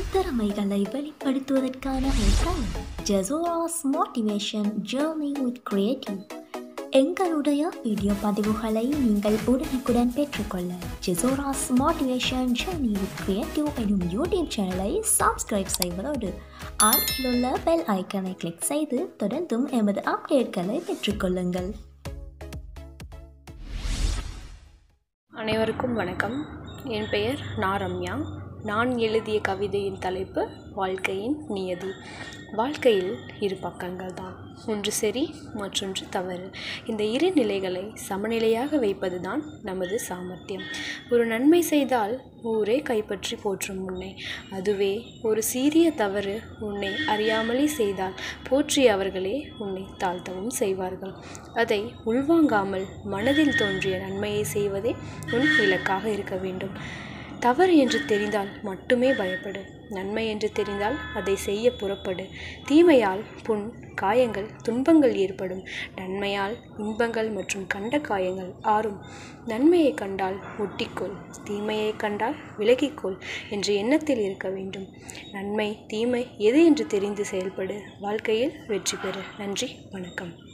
திறமைகளை வெளிப்படுத்துவதற்கான ஒரு தளம் ஜெசோராஸ் மோட்டிவேஷன் ஜேர்னி வித் கிரியேட்டிவ் எங்களுடைய வீடியோ பதிவுகளை நீங்கள் உடனுக்குடன் பெற்றுக்கொள்ள ஜெசோராஸ் மோட்டிவேஷன் ஜேர்னி வித் கிரியேட்டிவ் எனும் யூடியூப் சேனலை சப்ஸ்கிரைப் செய்வதோடு அருகில் உள்ள பெல் ஐக்கனை கிளிக் செய்து தொடர்ந்தும் எமது அப்டேட்களை பெற்றுக்கொள்ளுங்கள் அனைவருக்கும் வணக்கம் என் பெயர் நா ரம்யா நான் எழுதிய கவிதையின் தலைப்பு வாழ்க்கையின் நியதி வாழ்க்கையில் இரு பக்கங்கள் தான் ஒன்று சரி மற்றொன்று தவறு இந்த இரு நிலைகளை சமநிலையாக வைப்பது தான் நமது சாமர்த்தியம் ஒரு நன்மை செய்தால் ஊரே கைப்பற்றி போற்றும் உன்னை அதுவே ஒரு சீரிய தவறு உன்னை அறியாமலே செய்தால் போற்றிய அவர்களே உன்னை தாழ்த்தவும் செய்வார்கள் அதை உள்வாங்காமல் மனதில் தோன்றிய நன்மையை செய்வதே உன் இலக்காக இருக்க வேண்டும் தவறு என்று தெரிந்தால் மட்டுமே பயப்படு நன்மை என்று தெரிந்தால் அதை செய்ய புறப்படு தீமையால் புண் காயங்கள் துன்பங்கள் ஏற்படும் நன்மையால் இன்பங்கள் மற்றும் கண்ட காயங்கள் ஆறும் நன்மையை கண்டால் ஒட்டிக்கொள் தீமையை கண்டால் விலகிக்கொள் என்ற எண்ணத்தில் இருக்க வேண்டும் நன்மை தீமை எது என்று தெரிந்து செயல்படு வாழ்க்கையில் வெற்றி பெறு நன்றி வணக்கம்